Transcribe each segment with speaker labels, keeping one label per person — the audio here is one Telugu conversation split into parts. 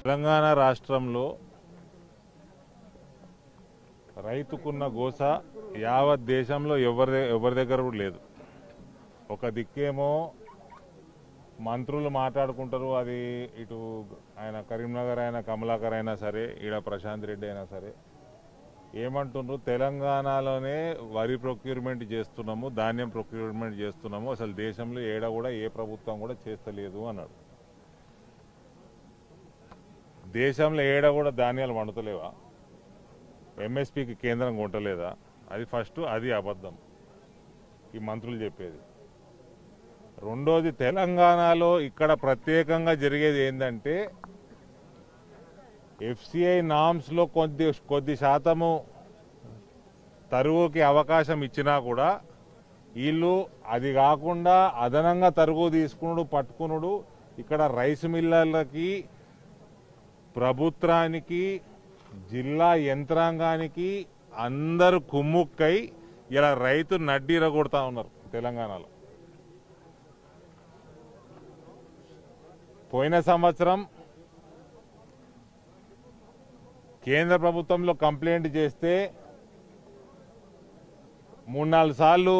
Speaker 1: తెలంగాణ రాష్ట్రంలో రైతుకున్న గోస యావత్ దేశంలో ఎవరి ఎవరి దగ్గర కూడా లేదు ఒక దిక్కేమో మంత్రులు మాట్లాడుకుంటారు అది ఇటు ఆయన కరీంనగర్ అయినా కమలాకర్ అయినా సరే ఈడ ప్రశాంత్ రెడ్డి అయినా సరే ఏమంటున్నారు తెలంగాణలోనే వరి ప్రొక్యూర్మెంట్ చేస్తున్నాము ధాన్యం ప్రొక్యూర్మెంట్ చేస్తున్నాము అసలు దేశంలో ఏడ కూడా ఏ ప్రభుత్వం కూడా చేస్తలేదు అన్నాడు దేశంలో ఏడ కూడా ధాన్యాలు వండుతలేవా ఎంఎస్పికి కేంద్రం కొంటలేదా అది ఫస్ట్ అది అబద్ధం ఈ మంత్రులు చెప్పేది రెండోది తెలంగాణలో ఇక్కడ ప్రత్యేకంగా జరిగేది ఏంటంటే ఎఫ్సిఐ నామ్స్లో కొద్ది కొద్ది శాతము తరుగుకి అవకాశం ఇచ్చినా కూడా వీళ్ళు అది కాకుండా అదనంగా తరుగు తీసుకునుడు పట్టుకునుడు ఇక్కడ రైస్ మిల్లర్లకి ప్రభుత్వానికి జిల్లా యంత్రాంగానికి అందరూ కుమ్ముక్కై ఇలా రైతు నడ్డీరగొడతా ఉన్నారు తెలంగాణలో పోయిన సంవత్సరం కేంద్ర ప్రభుత్వంలో కంప్లైంట్ చేస్తే మూడు నాలుగు సార్లు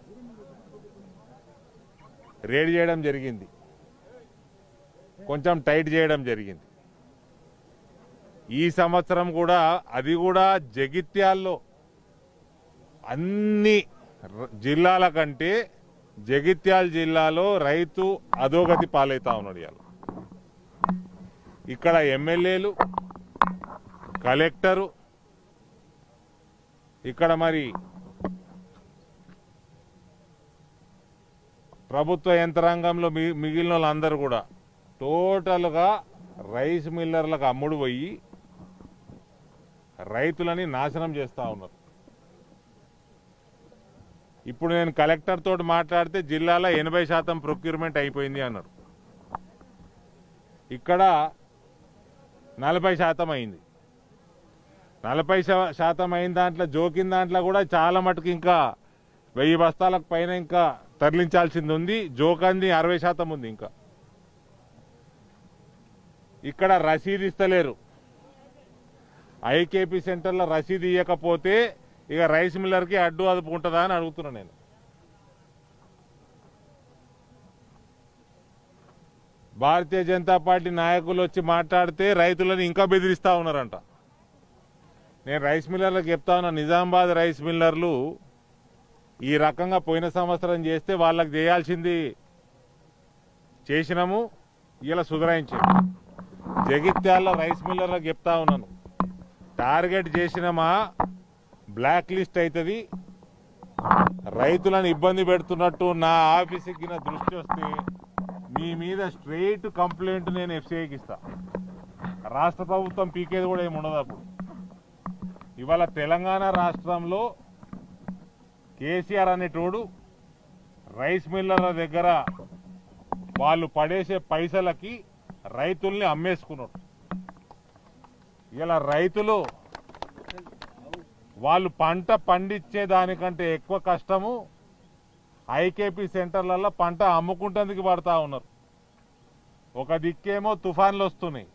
Speaker 1: రేడ్ చేయడం జరిగింది కొంచెం టైట్ చేయడం జరిగింది ఈ సంవత్సరం కూడా అది కూడా జగిత్యాల్లో అన్ని ర- జిల్లాల కంటే జగిత్యాల జిల్లాలో రైతు అధోగతి పాలవుతా ఉన్నాడు ఇవాళ ఇక్కడ ఎమ్మెల్యేలు కలెక్టరు ఇక్కడ మరి ప్రభుత్వ యంత్రాంగంలో మి- మిగిలిన వాళ్ళందరూ కూడా టోటల్గా రైస్ మిల్లర్లకు అమ్ముడు పోయి రైతులని నాశనం చేస్తా ఉన్నారు ఇప్పుడు నేను కలెక్టర్ తోటి మాట్లాడితే జిల్లాలో ఎనభై శాతం ప్రొక్యూర్మెంట్ అయిపోయింది అన్నారు ఇక్కడ నలభై శాతం అయింది నలభై శా- శాతం అయిన దాంట్లో జోకిన దాంట్లో కూడా చాలా మటుకు ఇంకా వెయ్యి బస్తాలకు పైన ఇంకా తరలించాల్సింది ఉంది జోకంది అరవై శాతం ఉంది ఇంకా ఇక్కడ రసీదు ఇస్తలేరు ఐకేపీ సెంటర్లో రసీదు ఇవ్వకపోతే ఇక రైస్ మిల్లర్కి అడ్డు అదుపు ఉంటుందా అని అడుగుతున్నా నేను భారతీయ జనతా పార్టీ నాయకులు వచ్చి మాట్లాడితే రైతులను ఇంకా బెదిరిస్తా ఉన్నారంట నేను రైస్ మిల్లర్లకు చెప్తా ఉన్నా నిజామాబాద్ రైస్ మిల్లర్లు ఈ రకంగా పోయిన సంవత్సరం చేస్తే వాళ్ళకి చేయాల్సింది చేసినాము ఇలా సుధరాయించాము జగిత్యాల రైస్ మిల్లర్లకు చెప్తా ఉన్నాను టార్గెట్ చేసినామా బ్లాక్ లిస్ట్ అవుతుంది రైతులను ఇబ్బంది పెడుతున్నట్టు నా ఆఫీస్కి నా దృష్టి వస్తే మీ మీద స్ట్రైట్ కంప్లైంట్ నేను ఎఫ్సీఐకి ఇస్తా రాష్ట్ర ప్రభుత్వం పీకేది కూడా ఏమి ఉండదు అప్పుడు ఇవాళ తెలంగాణ రాష్ట్రంలో కేసీఆర్ అనేటోడు రైస్ మిల్లర్ల దగ్గర వాళ్ళు పడేసే పైసలకి రైతుల్ని అమ్మేసుకున్నాడు ఇలా రైతులు వాళ్ళు పంట పండించే దానికంటే ఎక్కువ కష్టము ఐకేపీ సెంటర్లలో పంట అమ్ముకుంటందుకు పడతా ఉన్నారు ఒక దిక్కేమో తుఫాన్లు వస్తున్నాయి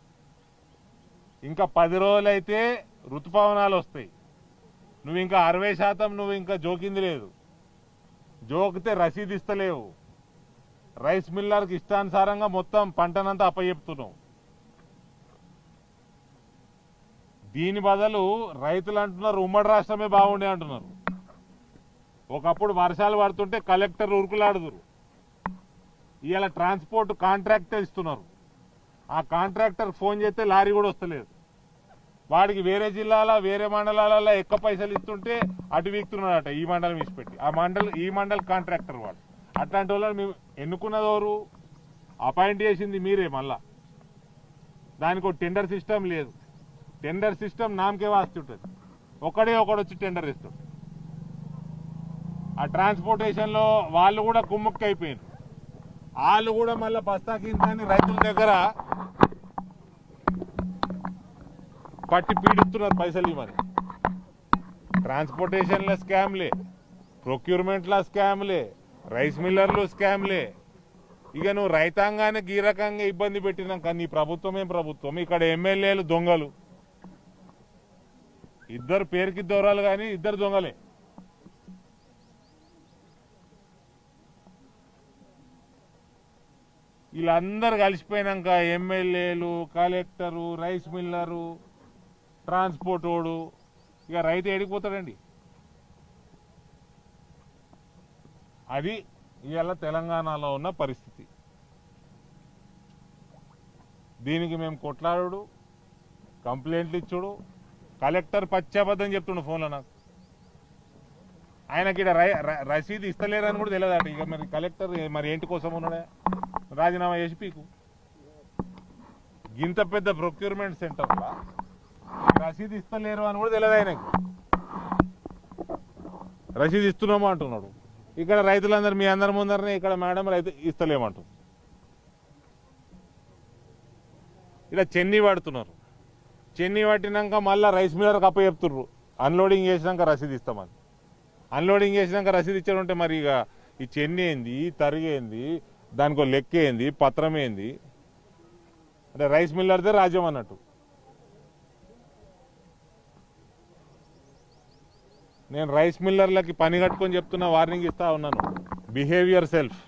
Speaker 1: ఇంకా పది రోజులైతే ఋతుపవనాలు వస్తాయి నువ్వు ఇంకా అరవై శాతం నువ్వు ఇంకా జోకింది లేదు జోకితే రసీదు ఇస్తలేవు రైస్ మిల్లర్కి ఇష్టానుసారంగా మొత్తం పంటనంతా అప్పచెప్తున్నావు దీని బదులు రైతులు అంటున్నారు ఉమ్మడి రాష్ట్రమే బాగుండే అంటున్నారు ఒకప్పుడు వర్షాలు పడుతుంటే కలెక్టర్ ఉరుకులాడుదురు ఇవాళ ట్రాన్స్పోర్ట్ కాంట్రాక్టర్ ఇస్తున్నారు ఆ కాంట్రాక్టర్ ఫోన్ చేస్తే లారీ కూడా వస్తలేదు వాడికి వేరే జిల్లాల వేరే మండలాలలో ఎక్కువ పైసలు ఇస్తుంటే అటు వీక్తున్నాడట ఈ మండలం ఇచ్చిపెట్టి ఆ మండల్ ఈ మండల్ కాంట్రాక్టర్ వాడు అట్లాంటి వాళ్ళని మేము ఎన్నుకున్నది ఎవరు అపాయింట్ చేసింది మీరే మళ్ళా దానికి ఒక టెండర్ సిస్టమ్ లేదు టెండర్ సిస్టమ్ నామకే వాస్తుంటుంది ఒకడే ఒకడు వచ్చి టెండర్ ఇస్తాడు ఆ ట్రాన్స్పోర్టేషన్ లో వాళ్ళు కూడా కుమ్ముక్కి అయిపోయారు వాళ్ళు కూడా మళ్ళీ బస్తా కింద రైతుల దగ్గర పట్టి పీడిస్తున్నారు పైసలు ఇవ్వని ఇక నువ్వు రైతాంగానికి ఈ రకంగా ఇబ్బంది పెట్టినాక నీ ప్రభుత్వం ఏం ప్రభుత్వం ఇక్కడ ఎమ్మెల్యేలు దొంగలు ఇద్దరు పేరుకి దొరాలు కానీ ఇద్దరు దొంగలే వీళ్ళందరూ కలిసిపోయినాక ఎమ్మెల్యేలు కలెక్టరు రైస్ మిల్లరు ట్రాన్స్పోర్ట్ వాడు ఇక రైతు ఏడిపోతాడండి అది ఇవాళ తెలంగాణలో ఉన్న పరిస్థితి దీనికి మేము కొట్లాడు కంప్లైంట్లు ఇచ్చుడు కలెక్టర్ పచ్చాబద్ధం చెప్తుండు ఫోన్లో నాకు ఆయనకి ఈడ రై- ర- రసీదు ఇస్తలేరని కూడా తెలియదట ఇక మరి కలెక్టర్ మరి ఏంటి కోసం ఉన్నాడా రాజీనామా చేసి పీకు గింత పెద్ద ప్రొక్యూర్మెంట్ సెంటర్లో రసీదు ఇస్తలేరు అని కూడా తెలియదు ఆయనకి రసీదు ఇస్తున్నాము అంటున్నాడు ఇక్కడ రైతులందరూ మీ అందరి ముందరనే ఇక్కడ మేడం రైతు ఇస్తలేమంటు ఇలా చెన్నీ పడుతున్నారు చెన్నీ పట్టినాక మళ్ళీ రైస్ మిల్లర్కి అప్ప చెప్తుర్రు అన్లోడింగ్ చేసినాక రసీదు ఇస్తామని అన్లోడింగ్ చేసినాక రసీదు ఇచ్చాడు ఉంటే మరి ఇక ఈ చెన్ని ఏంది ఈ తరిగేంది దానికి ఒక లెక్క ఏంది పత్రం ఏంది అంటే రైస్ మిల్లర్దే రాజ్యం అన్నట్టు నేను రైస్ మిల్లర్లకి పని కట్టుకొని చెప్తున్న వార్నింగ్ ఇస్తా ఉన్నాను బిహేవియర్ సెల్ఫ్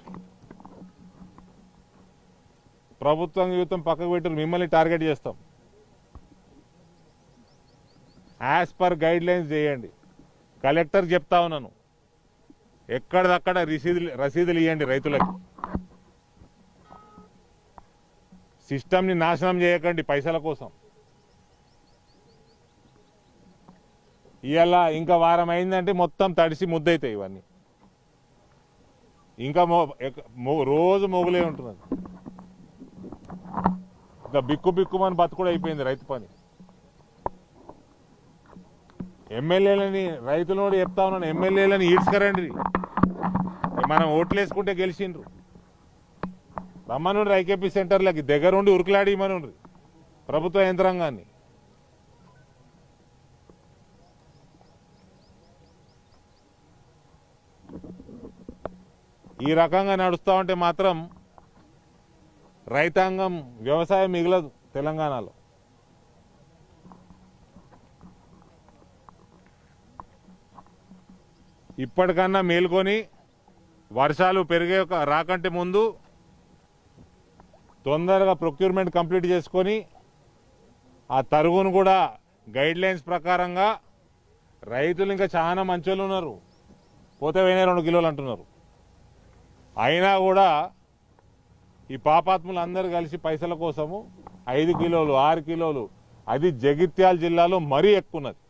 Speaker 1: ప్రభుత్వం జీవితం పక్కకు పెట్టి మిమ్మల్ని టార్గెట్ చేస్తాం యాజ్ పర్ గైడ్ లైన్స్ చేయండి కలెక్టర్ చెప్తా ఉన్నాను ఎక్కడిదక్కడ రసీదులు రసీదులు ఇవ్వండి రైతులకి సిస్టమ్ని నాశనం చేయకండి పైసల కోసం ఇవాళ ఇంకా వారం అయిందంటే మొత్తం తడిసి ముద్దవుతాయి ఇవన్నీ ఇంకా మో- ఎక- మో- రోజు మొగులే ఉంటున్నది ఇంకా బిక్కు బిక్కుమని బతుకుడు అయిపోయింది రైతు పని ఎమ్మెల్యేలని రైతులు కూడా చెప్తా ఉన్నాను ఎమ్మెల్యేలని ఈడ్చుకరండి మనం ఓట్లు వేసుకుంటే గెలిచిండ్రు రమ్మనుండ్రి ఐకేపీ సెంటర్లకి దగ్గరుండి ఉరుకులాడి ఇమ్మనుండ్రి ప్రభుత్వ యంత్రాంగాన్ని ఈ రకంగా నడుస్తా ఉంటే మాత్రం రైతాంగం వ్యవసాయం మిగలదు తెలంగాణలో ఇప్పటికన్నా మేల్కొని వర్షాలు పెరిగే ఒక- రాకంటే ముందు తొందరగా ప్రొక్యూర్మెంట్ కంప్లీట్ చేసుకొని ఆ తరుగును కూడా గైడ్ లైన్స్ ప్రకారంగా రైతులు ఇంకా చాలా మంచోళ్ళు ఉన్నారు పోతే పోయినా రెండు కిలోలు అంటున్నారు అయినా కూడా ఈ పాపాత్ములు అందరూ కలిసి పైసల కోసము ఐదు కిలోలు ఆరు కిలోలు అది జగిత్యాల జిల్లాలో మరీ ఎక్కువ ఉన్నది